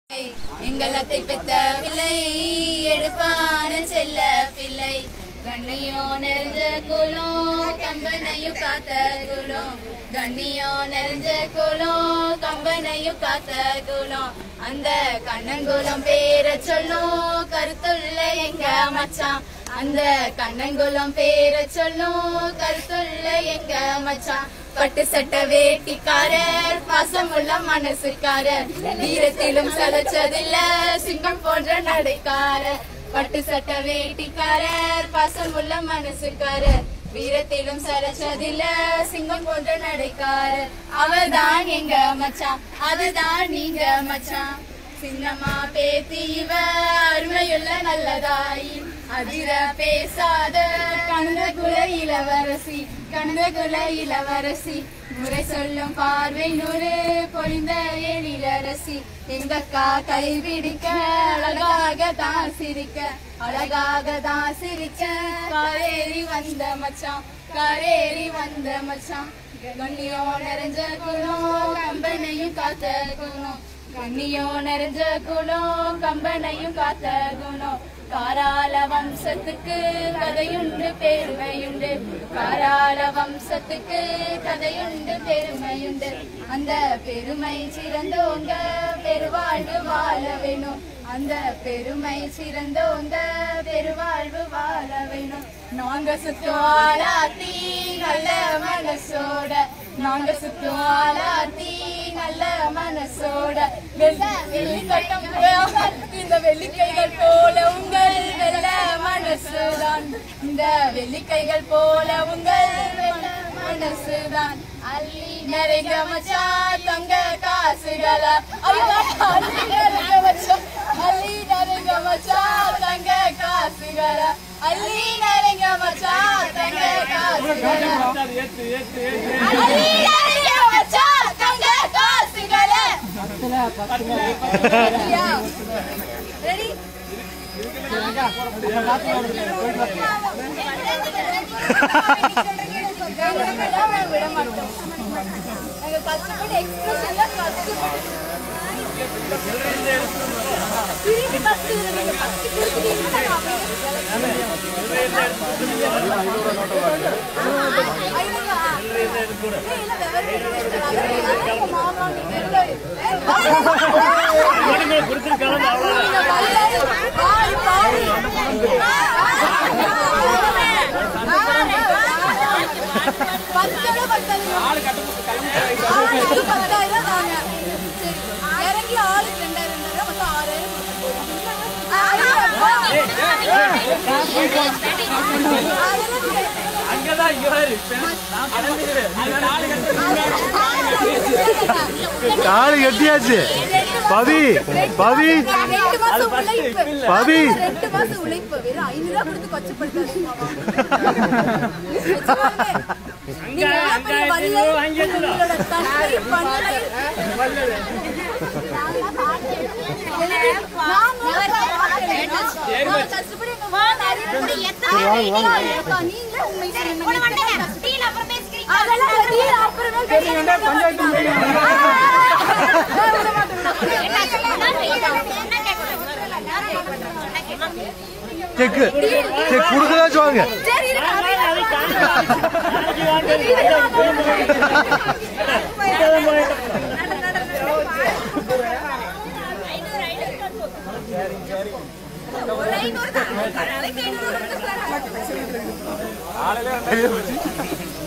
எங்களத்தை பெத்த பிள்ளை எடுப்பான செல்ல பிள்ளை கண்ணியோ நிறைஞ்ச குலம் கம்பனையும் காத்த குலம் கண்ணியோ நிறைஞ்ச குலம் கம்பனையும் காத்த குலம் அந்த கண்ணங்குளம் பேர சொல்லும் கருத்துள்ள எங்க மச்சான் அந்த கண்ணங்குளம் பேர சொல்லும் கருத்துள்ள எங்க மச்சான் பட்டு சட்ட வேட்டிக்காரர் பாசமுள்ள மனசுக்காரர் வீரத்திலும் சலச்சதில்ல சிங்கம் போன்ற நடைக்காரர் பட்டு சட்ட வேட்டிக்காரர் பாசமுள்ள மனசுக்காரர் வீரத்திலும் சலச்சதில்ல சிங்கம் போன்ற நடைக்காரர் அவர்தான் எங்க மச்சான் அதுதான் நீங்க மச்சான் சின்னம்மா பேத்தி இவ அருமையுள்ள நல்லதாயி அதிர பேசாத கணந்த குல இளவரசி கணந்த குல இளவரசி முறை சொல்லும் பார்வை நூறு பொழிந்த எழிலரசி எங்கக்கா கைவிடிக்க அழகாக தான் சிரிக்க அழகாக தான் சிரிக்க காரேறி வந்த மச்சான் காரேறி வந்த மச்சான் கண்ணியோ நிறைஞ்ச குளம் கம்பனையும் காத்த குணம் கண்ணியோ நிறைஞ்ச குணம் கம்பனையும் காத்த குணம் காராள வம்சத்துக்கு கதையுண்டு பெருமையுண்டு காராள வம்சத்துக்கு கதையுண்டு பெருமையுண்டு அந்த பெருமை சிறந்தோங்க பெருவாழ்வு வாழ வேணும் அந்த பெருமை சிறந்தோங்க பெருவாழ்வு வாழ வேணும் நாங்க சுத்துவாளாத்தி நல்ல மனசோட நாங்க சுத்துவாளாத்தி நல்ல மனசோட வெள்ளி- வெள்ளி கட்டம் போல இந்த வெள்ளிக்கைகள் போல உங்கள் வெள்ள மனசுதான் இந்த வெள்ளிக்கைகள் போல உங்கள் வெள்ள மனசுதான் அள்ளி நிறைக மச்சா தங்க காசுகளா ஐயோ, அள்ளி நிறைக மச்சா அள்ளி நிறைக மச்சா தங்க காசுகளா அள்ளி நிறைக மச்சா தங்க காசுகளா அள்ளி நிறைக மச்சா தங்க காசுகளா ரெடி விட மாட்டோம் நாங்க கஷ்டப்பட்டு எக்ஸ்பிரஷன்ல கஷ்டப்பட்டு திரும்பி ஃபர்ஸ்ட் நீங்க ஃபர்ஸ்ட் கொடுத்தீங்கன்னா நாங்க பத்தாயிரம் தாங்க சரி இறங்கி ஆளுக்கு ரெண்டாயிரம் ரெண்டாயிரம் மொத்தம் ஆறாயிரம் அங்கதான் இங்க பாரு. நான் பறந்துக்கிறேன். நீ நாலு கட்டு காலு கட்டியாச்சு பவி பவி ரெண்டு மாசம் உழைப்பு பவி ரெண்டு மாசம் உழைப்பு வெறும் ஐநூறு ரூபா கொடுத்து கொச்சப்படுத்தாதீங்க நீங்க எவ்வளவு பெரிய வள்ளல், உங்களோட தந்தை, பன்மை. நாங்க கஷ்டப்படி எங்க வாழ்நாள் அக்கா, நீங்களே உண்மை சொல்லுங்க. அதெல்லாம் வெளியே அப்புறமே செக்கு செக் கொடுக்கதாச்சும் வாங்க சரி இருக்கு. ஒரு ஐநூறு தான். நாளைக்கு ஐநூறு கொடுத்து சார்.